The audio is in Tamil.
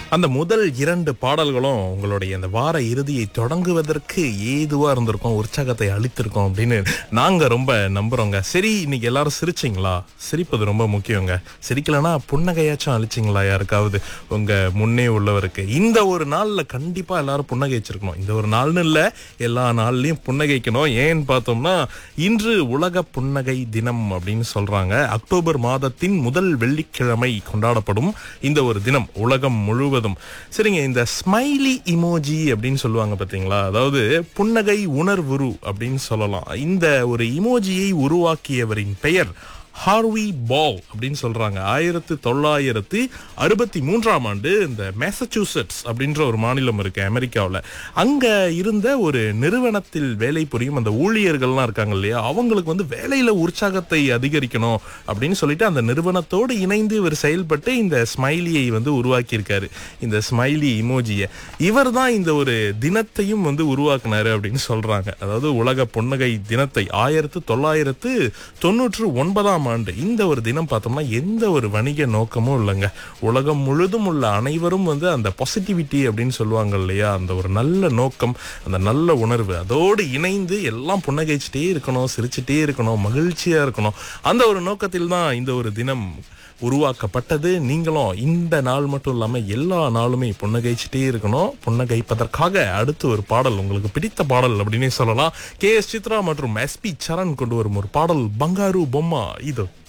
அந்த முதல் இரண்டு பாடல்களும் உங்களுடைய அந்த வார இறுதியை தொடங்குவதற்கு ஏதுவா இருந்திருக்கும் உற்சாகத்தை அளித்திருக்கோம் அப்படின்னு நாங்க ரொம்ப நம்புறோங்க சரி இன்னைக்கு எல்லாரும் சிரிச்சிங்களா சிரிப்பது ரொம்ப முக்கியங்க சிரிக்கலனா புன்னகையாச்சும் அழிச்சிங்களா யாருக்காவது உங்க முன்னே உள்ளவருக்கு இந்த ஒரு நாள்ல கண்டிப்பா எல்லாரும் புன்னகைச்சிருக்கணும் இந்த ஒரு நாள்னு இல்ல எல்லா நாள்லயும் புன்னகைக்கணும் ஏன்னு பார்த்தோம்னா இன்று உலக புன்னகை தினம் அப்படின்னு சொல்றாங்க அக்டோபர் மாதத்தின் முதல் வெள்ளிக்கிழமை கொண்டாடப்படும் இந்த ஒரு தினம் உலகம் முழுவதும் சரிங்க இந்த ஸ்மைலி இமோஜி அப்படின்னு சொல்லுவாங்க பாத்தீங்களா அதாவது புன்னகை உணர்வுரு அப்படின்னு சொல்லலாம் இந்த ஒரு இமோஜியை உருவாக்கியவரின் பெயர் ஹார்வி பால் அப்படின்னு சொல்றாங்க ஆயிரத்து தொள்ளாயிரத்து அறுபத்தி மூன்றாம் ஆண்டு இந்த மேசச்சூசெட்ஸ் அப்படின்ற ஒரு மாநிலம் இருக்கு அமெரிக்காவில் அங்க இருந்த ஒரு நிறுவனத்தில் வேலை புரியும் அந்த ஊழியர்கள்லாம் இருக்காங்க இல்லையா அவங்களுக்கு வந்து வேலையில உற்சாகத்தை அதிகரிக்கணும் அப்படின்னு சொல்லிட்டு அந்த நிறுவனத்தோடு இணைந்து இவர் செயல்பட்டு இந்த ஸ்மைலியை வந்து உருவாக்கியிருக்காரு இந்த ஸ்மைலி இமோஜியை இவர் தான் இந்த ஒரு தினத்தையும் வந்து உருவாக்குனாரு அப்படின்னு சொல்றாங்க அதாவது உலக புன்னகை தினத்தை ஆயிரத்து தொள்ளாயிரத்து தொண்ணூற்று ஒன்பதாம் ஆண்டு இந்த ஒரு தினம் பார்த்தோம்னா எந்த ஒரு வணிக நோக்கமும் இல்லைங்க உலகம் முழுதும் உள்ள அனைவரும் வந்து அந்த பாசிட்டிவிட்டி அப்படின்னு சொல்லுவாங்க இல்லையா அந்த ஒரு நல்ல நோக்கம் அந்த நல்ல உணர்வு அதோடு இணைந்து எல்லாம் புன்னகைச்சிட்டே இருக்கணும் சிரிச்சிட்டே இருக்கணும் மகிழ்ச்சியா இருக்கணும் அந்த ஒரு நோக்கத்தில் தான் இந்த ஒரு தினம் உருவாக்கப்பட்டது நீங்களும் இந்த நாள் மட்டும் இல்லாம எல்லா நாளுமே புன்னகைச்சிட்டே இருக்கணும் புன்னகைப்பதற்காக அடுத்து ஒரு பாடல் உங்களுக்கு பிடித்த பாடல் அப்படின்னே சொல்லலாம் கே எஸ் சித்ரா மற்றும் எஸ்பி சரண் கொண்டு வரும் ஒரு பாடல் பங்காரு பொம்மா இது